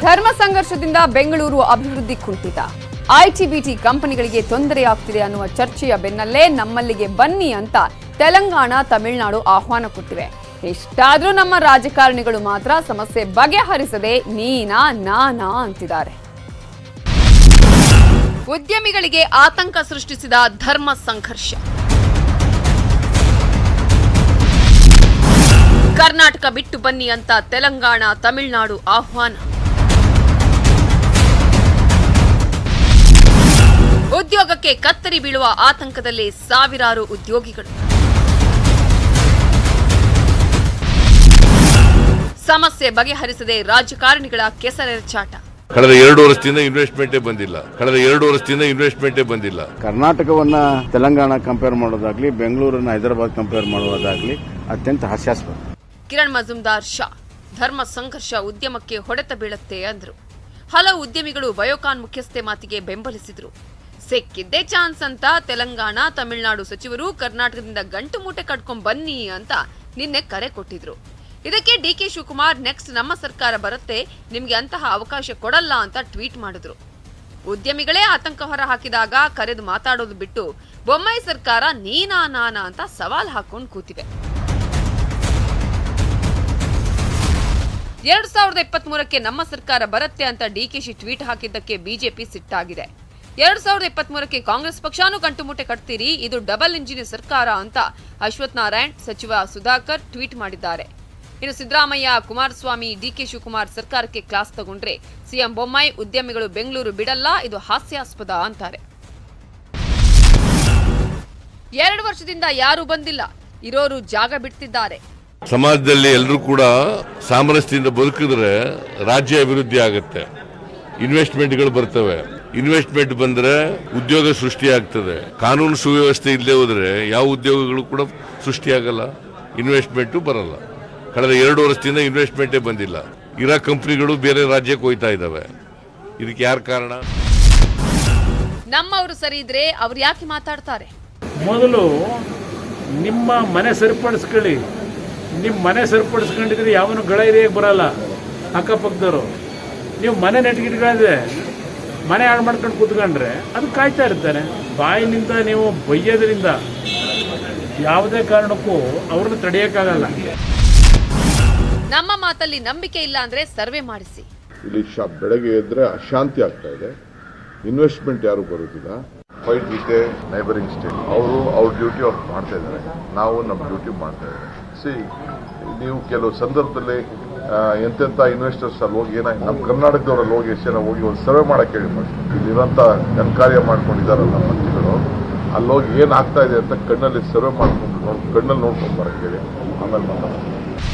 ಧರ್ಮ ಸಂಘರ್ಷದಿಂದ ಬೆಂಗಳೂರು ಅಭಿವೃದ್ಧಿ ಕುಂಠಿತ ಐಟಿ ಬಿಟಿ ಕಂಪನಿಗಳಿಗೆ ತೊಂದರೆಯಾಗ್ತಿದೆ ಅನ್ನುವ ಚರ್ಚೆಯ ಬೆನ್ನಲ್ಲೇ ನಮ್ಮಲ್ಲಿಗೆ ಬನ್ನಿ ಅಂತ ತೆಲಂಗಾಣ ತಮಿಳುನಾಡು ಆಹ್ವಾನ ಕೊಟ್ಟಿವೆ ಇಷ್ಟಾದ್ರೂ ನಮ್ಮ ರಾಜಕಾರಣಿಗಳು ಮಾತ್ರ ಸಮಸ್ಯೆ ಬಗೆಹರಿಸದೆ ನೀನಾ ನಾನಾ ಅಂತಿದ್ದಾರೆ ಉದ್ಯಮಿಗಳಿಗೆ ಆತಂಕ ಸೃಷ್ಟಿಸಿದ ಧರ್ಮ ಸಂಘರ್ಷ ಕರ್ನಾಟಕ ಬಿಟ್ಟು ಬನ್ನಿ ಅಂತ ತೆಲಂಗಾಣ ತಮಿಳುನಾಡು ಆಹ್ವಾನ ಉದ್ಯೋಗಕ್ಕೆ ಕತ್ತರಿ ಬೀಳುವ ಆತಂಕದಲ್ಲಿ ಸಾವಿರಾರು ಉದ್ಯೋಗಿಗಳು ಸಮಸ್ಯೆ ಬಗೆಹರಿಸದೆ ರಾಜಕಾರಣಿಗಳ ಕೆಸರೆರಚಾಟ ಕಳೆದ ಎರಡು ವರ್ಷದಿಂದ ಇನ್ವೆಸ್ಟ್ಮೆಂಟೇ ಬಂದಿಲ್ಲ ಕಳೆದ ಎರಡು ವರ್ಷದಿಂದ ಇನ್ವೆಸ್ಟ್ಮೆಂಟೇ ಬಂದಿಲ್ಲ ಕರ್ನಾಟಕವನ್ನ ತೆಲಂಗಾಣ ಕಂಪೇರ್ ಮಾಡೋದಾಗ್ಲಿ ಬೆಂಗಳೂರನ್ನ ಹೈದರಾಬಾದ್ ಕಂಪೇರ್ ಮಾಡೋದಾಗ್ಲಿ ಅತ್ಯಂತ ಹಾಸ್ಯಾಸ್ಪದ ಕಿರಣ್ ಮಜುಮ್ದಾರ್ ಶಾ ಧರ್ಮ ಸಂಘರ್ಷ ಉದ್ಯಮಕ್ಕೆ ಹೊಡೆತ ಬೀಳುತ್ತೆ ಅಂದ್ರು ಹಲವು ಉದ್ಯಮಿಗಳು ಬಯೋಕಾನ್ ಮುಖ್ಯಸ್ಥೆ ಮಾತಿಗೆ ಬೆಂಬಲಿಸಿದ್ರು ಸಿಕ್ಕಿದ್ದೇ ಚಾನ್ಸ್ ಅಂತ ತೆಲಂಗಾಣ ತಮಿಳುನಾಡು ಸಚಿವರು ಕರ್ನಾಟಕದಿಂದ ಗಂಟು ಮೂಟೆ ಕಟ್ಕೊಂಡ್ ಬನ್ನಿ ಅಂತ ನಿನ್ನೆ ಕರೆ ಕೊಟ್ಟಿದ್ರು ಇದಕ್ಕೆ ಡಿಕೆ ಶಿವಕುಮಾರ್ ನೆಕ್ಸ್ಟ್ ನಮ್ಮ ಸರ್ಕಾರ ಬರುತ್ತೆ ನಿಮ್ಗೆ ಅಂತಹ ಅವಕಾಶ ಕೊಡಲ್ಲ ಅಂತ ಟ್ವೀಟ್ ಮಾಡಿದ್ರು ಉದ್ಯಮಿಗಳೇ ಆತಂಕ ಹೊರ ಹಾಕಿದಾಗ ಕರೆದು ಮಾತಾಡೋದು ಬಿಟ್ಟು ಬೊಮ್ಮಾಯಿ ಸರ್ಕಾರ ನೀನಾ ನಾನಾ ಅಂತ ಸವಾಲ್ ಹಾಕೊಂಡು ಕೂತಿವೆ ಎರಡ್ ಸಾವಿರದ ಇಪ್ಪತ್ತ್ ಮೂರಕ್ಕೆ ನಮ್ಮ ಸರ್ಕಾರ ಬರುತ್ತೆ ಅಂತ ಡಿಕೆಶಿ ಟ್ವೀಟ್ ಹಾಕಿದ್ದಕ್ಕೆ ಬಿಜೆಪಿ ಸಿಟ್ಟಾಗಿದೆ ಎರಡ್ ಸಾವಿರದ ಇಪ್ಪತ್ತ್ ಮೂರಕ್ಕೆ ಕಾಂಗ್ರೆಸ್ ಪಕ್ಷಾನು ಕಂಟುಮುಟ್ಟೆ ಕಟ್ತೀರಿ ಇದು ಡಬಲ್ ಇಂಜಿನ್ ಸರ್ಕಾರ ಅಂತ ಅಶ್ವಥ್ ನಾರಾಯಣ್ ಸಚಿವ ಸುಧಾಕರ್ ಟ್ವೀಟ್ ಮಾಡಿದ್ದಾರೆ ಇನ್ನು ಸಿದ್ದರಾಮಯ್ಯ ಕುಮಾರಸ್ವಾಮಿ ಡಿಕೆ ಶಿವಕುಮಾರ್ ಸರ್ಕಾರಕ್ಕೆ ಕ್ಲಾಸ್ ತಗೊಂಡ್ರೆ ಸಿಎಂ ಬೊಮ್ಮಾಯಿ ಉದ್ಯಮಿಗಳು ಬೆಂಗಳೂರು ಬಿಡಲ್ಲ ಇದು ಹಾಸ್ಯಾಸ್ಪದ ಅಂತಾರೆ ಎರಡು ವರ್ಷದಿಂದ ಯಾರೂ ಬಂದಿಲ್ಲ ಇರೋರು ಜಾಗ ಬಿಡ್ತಿದ್ದಾರೆ ಸಮಾಜದಲ್ಲಿ ಎಲ್ಲರೂ ಕೂಡ ಸಾಮರಸ್ಯದಿಂದ ಬದುಕಿದ್ರೆ ರಾಜ್ಯ ಅಭಿವೃದ್ಧಿ ಆಗುತ್ತೆ ಇನ್ವೆಸ್ಟ್ಮೆಂಟ್ಗಳು ಬರ್ತವೆ ಇನ್ವೆಸ್ಟ್ಮೆಂಟ್ ಬಂದ್ರೆ ಉದ್ಯೋಗ ಸೃಷ್ಟಿಯಾಗ್ತದೆ ಕಾನೂನು ಸುವ್ಯವಸ್ಥೆ ಇಲ್ಲದೆ ಹೋದ್ರೆ ಯಾವ ಉದ್ಯೋಗಗಳು ಕೂಡ ಸೃಷ್ಟಿಯಾಗಲ್ಲ ಇನ್ವೆಸ್ಟ್ಮೆಂಟು ಬರಲ್ಲ ಕಳೆದ ಎರಡು ವರ್ಷದಿಂದ ಇನ್ವೆಸ್ಟ್ಮೆಂಟೇ ಬಂದಿಲ್ಲ ಇರೋ ಕಂಪ್ನಿಗಳು ಬೇರೆ ರಾಜ್ಯಕ್ಕೆ ಹೋಯ್ತಾ ಇದ್ದಾವೆ ಇದಕ್ಕೆ ಯಾರು ಕಾರಣ ನಮ್ಮವರು ಸರಿ ಇದ್ರೆ ಅವ್ರು ಯಾಕೆ ಮಾತಾಡ್ತಾರೆ ಮೊದಲು ನಿಮ್ಮ ಮನೆ ಸರಿಪಡಿಸ್ಕೊಳ್ಳಿ ನಿಮ್ಮ ಮನೆ ಸರಿಪಡಿಸ್ಕೊಂಡಿದ್ರೆ ಯಾವನು ಗಳ ಹಿರಿಯಾಗಿ ಬರಲ್ಲ ಅಕ್ಕಪಕ್ಕದವರು ನೀವು ಮನೆ ನೆಟ್ಗಿಟ್ಗಳಿದೆ ಮನೆ ಹಾಳು ಮಾಡ್ಕೊಂಡು ಕೂತ್ಕೊಂಡ್ರೆ ಅದು ಕಾಯ್ತಾ ಇರ್ತಾರೆ ಬಾಯಿನಿಂದ ನೀವು ಬೈಯೋದ್ರಿಂದ ಯಾವುದೇ ಕಾರಣಕ್ಕೂ ಅವ್ರನ್ನ ತಡೆಯೋಕ್ಕಾಗಲ್ಲ ನಮ್ಮ ಮಾತಲ್ಲಿ ನಂಬಿಕೆ ಇಲ್ಲ ಅಂದ್ರೆ ಸರ್ವೆ ಮಾಡಿಸಿ ಇಲ್ಲಿ ಶಾ ಬೆಳಗ್ಗೆ ಎದ್ರೆ ಅಶಾಂತಿ ಆಗ್ತಾ ಇದೆ ಇನ್ವೆಸ್ಟ್ಮೆಂಟ್ ಯಾರು ಬರುತ್ತಿಲ್ಲ ಫೈಟ್ ವಿತ್ ನೈಬರಿಂಗ್ ಸ್ಟೇಟ್ ಅವರು ಅವ್ರ ಡ್ಯೂಟಿ ಅವ್ರು ಮಾಡ್ತಾ ಇದ್ದಾರೆ ನಾವು ನಮ್ಮ ಡ್ಯೂಟಿ ಮಾಡ್ತಾ ಇದ್ದಾರೆ ಸಿ ನೀವು ಕೆಲವು ಸಂದರ್ಭದಲ್ಲಿ ಆ, ಎಂತೆಂಥ ಇನ್ವೆಸ್ಟರ್ಸ್ ಅಲ್ಲಿ ಹೋಗಿ ಏನಾಗಿ ನಮ್ಮ ಕರ್ನಾಟಕದವರಲ್ಲಿ ಹೋಗಿ ಎಷ್ಟು ಜನ ಹೋಗಿ ಒಂದು ಸರ್ವೆ ಮಾಡಕ್ಕೆ ಹೇಳಿ ಮಾಡಿ ಇಲ್ಲಿರೋಂಥ ಘನಕಾರ್ಯ ಮಾಡ್ಕೊಂಡಿದ್ದಾರಲ್ಲ ಮಂತ್ರಿಗಳು ಅಲ್ಲಿ ಹೋಗಿ ಏನು ಆಗ್ತಾ ಇದೆ ಅಂತ ಕಣ್ಣಲ್ಲಿ ಸರ್ವೆ ಮಾಡ್ಕೊಂಡು ನೋಡ್ ಕಣ್ಣಲ್ಲಿ ನೋಡ್ಕೊಂಡು ಬರಕ್ಕೆ ಹೇಳಿ ಆಮೇಲೆ ಮಾತಾಡ್ತೀನಿ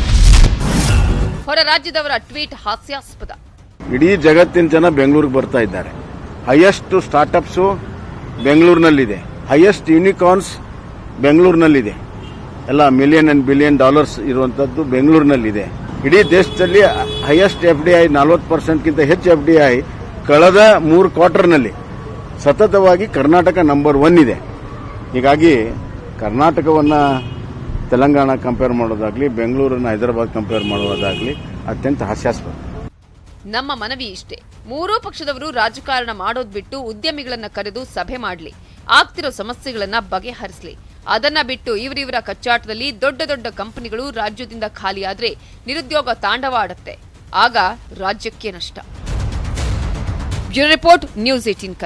ಹೊರ ರಾಜ್ಯದವರ ಟ್ವೀಟ್ ಹಾಸ್ಯಾಸ್ಪದ ಇಡೀ ಜಗತ್ತಿನ ಜನ ಬೆಂಗಳೂರಿಗೆ ಬರ್ತಾ ಇದ್ದಾರೆ ಹೈಯೆಸ್ಟ್ ಸ್ಟಾರ್ಟಪ್ಸು ಬೆಂಗಳೂರಿನಲ್ಲಿದೆ ಹೈಯೆಸ್ಟ್ ಯೂನಿಕಾರ್ನ್ಸ್ ಬೆಂಗಳೂರಿನಲ್ಲಿದೆ ಎಲ್ಲ ಮಿಲಿಯನ್ ಅಂಡ್ ಬಿಲಿಯನ್ ಡಾಲರ್ಸ್ ಇರುವಂತದ್ದು ಬೆಂಗಳೂರಿನಲ್ಲಿದೆ ಇಡೀ ದೇಶದಲ್ಲಿ ಹೈಯೆಸ್ಟ್ ಎಫ್ ಡಿ ಐ ನಲವತ್ತು ಪರ್ಸೆಂಟ್ಗಿಂತ ಹೆಚ್ಚು ಎಫ್ ಡಿ ಐ ಕಳೆದ ಮೂರು ಕ್ವಾರ್ಟರ್ನಲ್ಲಿ ಸತತವಾಗಿ ಕರ್ನಾಟಕ ನಂಬರ್ ಒನ್ ಇದೆ ಹೀಗಾಗಿ ಕರ್ನಾಟಕವನ್ನ ತೆಲಂಗಾಣ ಕಂಪೇರ್ ಮಾಡೋದಾಗ್ಲಿ ಬೆಂಗಳೂರನ್ನ ಹೈದರಾಬಾದ್ ಕಂಪೇರ್ ಮಾಡೋದಾಗ್ಲಿ ಅತ್ಯಂತ ಹಾಸ್ಯಾಸ್ಪದ ನಮ್ಮ ಮನವಿ ಇಷ್ಟೇ ಮೂರೂ ಪಕ್ಷದವರು ರಾಜಕಾರಣ ಮಾಡೋದ್ ಬಿಟ್ಟು ಉದ್ಯಮಿಗಳನ್ನ ಕರೆದು ಸಭೆ ಮಾಡ್ಲಿ ಆಗ್ತಿರೋ ಸಮಸ್ಯೆಗಳನ್ನ ಬಗೆಹರಿಸ್ಲಿ ಅದನ್ನ ಬಿಟ್ಟು ಇವರಿವರ ಕಚ್ಚಾಟದಲ್ಲಿ ದೊಡ್ಡ ದೊಡ್ಡ ಕಂಪನಿಗಳು ರಾಜ್ಯದಿಂದ ಖಾಲಿಯಾದ್ರೆ ನಿರುದ್ಯೋಗ ತಾಂಡವ ಆಡುತ್ತೆ ಆಗ ರಾಜ್ಯಕ್ಕೆ ನಷ್ಟ ಬ್ಯೂರೋ ರಿಪೋರ್ಟ್ ನ್ಯೂಸ್ ಏಟೀನ್